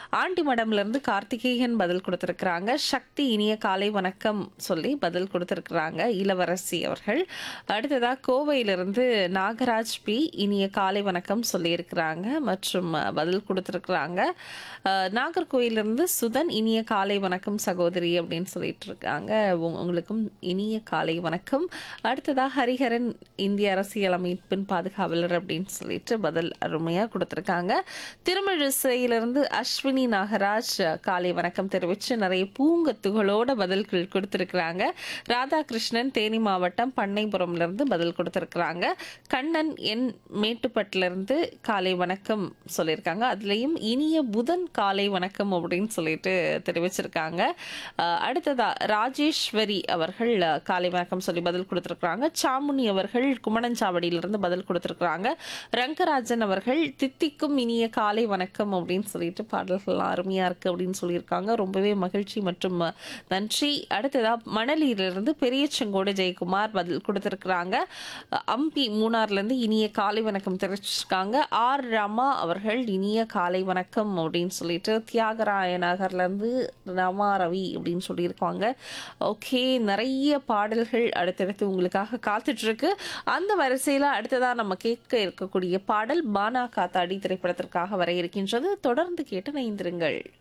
ஆண்டிமடம்ல இருந்து கார்த்திகேயன் பதில் கொடுத்திருக்கிறாங்க சக்தி இனிய காலை வணக்கம் சொல்லி பதில் கொடுத்திருக்கிறாங்க இளவரசி அவர்கள் அடுத்ததா கோவையிலிருந்து நாகராஜ் பி இனிய காலை வணக்கம் சொல்லியிருக்கிறாங்க மற்றும் அஹ், பதில் கொடுத்திருக்கிறாங்க அஹ், நாகர்கோயிலிருந்து சுதன் இனிய காலை வணக்கம் சகோதரி அப்படின்னு சொல்லிட்டு இருக்காங்க உங்க- உங்களுக்கும் இனிய காலை வணக்கம் அடுத்ததா ஹரிஹரன் இந்திய அரசியலமைப்பின் பாதுகாவலர் அப்படின்னு சொல்லிட்டு பதில் அருமையா கொடுத்திருக்காங்க திருமிழிசையிலிருந்து அஸ்வினி நாகராஜ் அஹ், காலை வணக்கம் தெரிவிச்சு நிறைய பூங்கத்துகளோட பதில்கள் கொடுத்திருக்கிறாங்க ராதாகிருஷ்ணன் தேனி மாவட்டம் பண்ணைபுரம்ல இருந்து பதில் கொடுத்திருக்கிறாங்க கண்ணன் என் மேட்டுப்பட்டுல இருந்து காலை வணக்கம் சொல்லியிருக்காங்க அதுலயும் இனிய புதன் காலை வணக்கம் அப்படின்னு சொல்லிட்டு தெரிவிச்சிருக்காங்க அஹ், அடுத்ததா ராஜேஸ்வரி அவர்கள் அஹ், காலை வணக்கம் சொல்லி பதில் கொடுத்திருக்கிறாங்க சாமுனி அவர்கள் குமணஞ்சாவடியிலிருந்து பதில் கொடுத்திருக்கிறாங்க ரங்கராஜன் அவர்கள் தித்திக்கும் இனிய காலை வணக்கம் அப்படின்னு சொல்லிட்டு பாடல்கள் அருமையா இருக்கு அப்படின்னு சொல்லியிருக்காங்க ரொம்பவே மகிழ்ச்சி மற்றும் அஹ், நன்றி அடுத்ததா மணலியிலிருந்து பெரிய செங்கோடு ஜெயக்குமார் பதில் கொடுத்திருக்கிறாங்க அஹ், அம்பி மூணார்ல இருந்து இனிய காலை வணக்கம் தெரிவிச்சிருக்காங்க ஆர் ரமா அவர்கள் இனிய காலை வணக்கம் அப்படின்னு சொல்லிட்டு தியாகராய நகர்ல இருந்து ரமா ரவி அப்படின்னு சொல்லியிருக்காங்க ஓகே நிறைய பாடல்கள் அடுத்தடுத்து உங்களுக்காக காத்துட்டு இருக்கு அந்த வரிசையில அடுத்ததா நம்ம கேட்க இருக்கக்கூடிய பாடல் பானா காத்தாடி திரைப்படத்திற்காக வர இருக்கின்றது தொடர்ந்து கேட்டு நைந்திருங்கள்